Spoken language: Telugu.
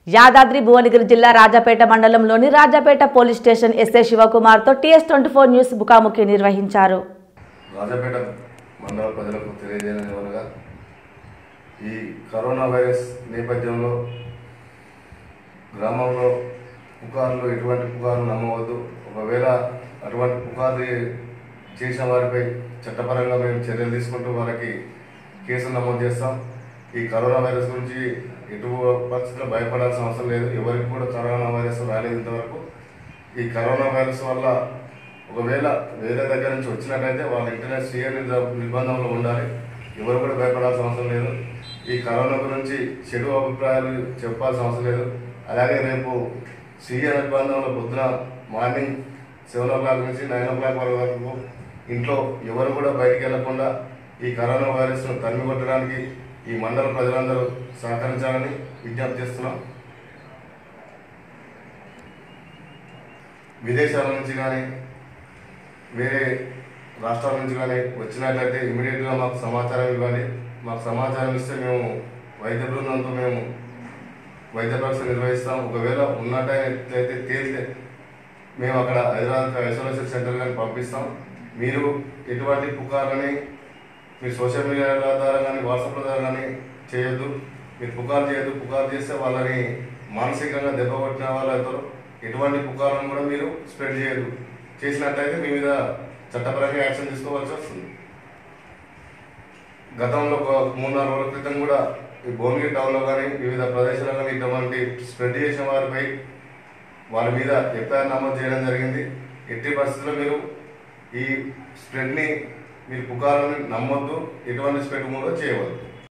యాదాద్రి భువనగిరి జిల్లా రాజాపేట మండలంలోని రాజాపేట పోలీస్ స్టేషన్ ఎస్ఐ శివకుమార్తో టీఎస్ ట్వంటీ ఫోర్ న్యూస్ ముఖాముఖి నిర్వహించారు రాజాపేట మండల ప్రజలకు తెలియజేయనగా ఈ కరోనా వైరస్ నేపథ్యంలో గ్రామంలో పుకార్లు ఎటువంటి పుకార్లు నమ్మవద్దు ఒకవేళ అటువంటి పుకార్లు చేసిన వారిపై చట్టపరంగా మేము చర్యలు తీసుకుంటూ వారికి కేసులు నమోదు చేస్తాం ఈ కరోనా వైరస్ గురించి ఎటు పరిస్థితుల్లో భయపడాల్సిన అవసరం లేదు ఎవరికి కూడా కరోనా వైరస్ రాలేదు ఇంతవరకు ఈ కరోనా వైరస్ వల్ల ఒకవేళ వేరే దగ్గర నుంచి వచ్చినట్టయితే వాళ్ళ ఇంటర్నెట్ స్వీయ నిర్ద- నిర్బంధంలో ఉండాలి ఎవరు కూడా భయపడాల్సిన అవసరం లేదు ఈ కరోనా గురించి చెడు అభిప్రాయాలు చెప్పాల్సిన అవసరం లేదు అలాగే రేపు స్వీయ నిర్బంధంలో పొద్దున మార్నింగ్ సెవెన్ ఓ క్లాక్ నుంచి నైన్ ఓ క్లాక్ వరకు ఇంట్లో ఎవరు కూడా బయటికి వెళ్లకుండా ఈ కరోనా వైరస్ను తరిమి కొట్టడానికి ఈ మండల ప్రజలందరూ సహకరించాలని విజ్ఞప్తి చేస్తున్నాం విదేశాల నుంచి కానీ వేరే రాష్ట్రాల నుంచి కానీ వచ్చినట్లయితే ఇమీడియట్గా మాకు సమాచారం ఇవ్వాలి మాకు సమాచారం ఇస్తే మేము వైద్య బృందంతో మేము వైద్య పరీక్ష నిర్వహిస్తాం ఒకవేళ ఉన్నట్టయితే తేలితే మేము అక్కడ హైదరాబాద్ ఐసోలేషన్ సెంటర్ కానీ పంపిస్తాం మీరు ఎటువంటి పుకార్లని మీరు సోషల్ మీడియా ద్వారా కానీ వాట్సాప్ల ద్వారా కానీ చేయొద్దు మీరు పుకారు చేయొద్దు పుకారు చేస్తే వాళ్ళని మానసికంగా దెబ్బ కొట్టిన వాళ్ళతో ఎటువంటి పుకార్లను కూడా మీరు స్ప్రెడ్ చేయొద్దు చేసినట్లయితే మీ మీద చట్టపరంగా యాక్షన్ తీసుకోవాల్సి వస్తుంది గతంలో ఒక మూడు నాలుగు రోజుల క్రితం కూడా ఈ భువనగిరి టౌన్లో కానీ వివిధ ప్రదేశాల్లో కానీ ఇటువంటి స్ప్రెడ్ చేసిన వారిపై వాళ్ళ మీద ఎఫ్ఐఆర్ నమోదు చేయడం జరిగింది ఎట్టి పరిస్థితుల్లో మీరు ఈ స్ప్రెడ్ని మీరు పుకార్లని నమ్మొద్దు ఎటువంటి స్ప్రెడ్ కూడా చేయవద్దు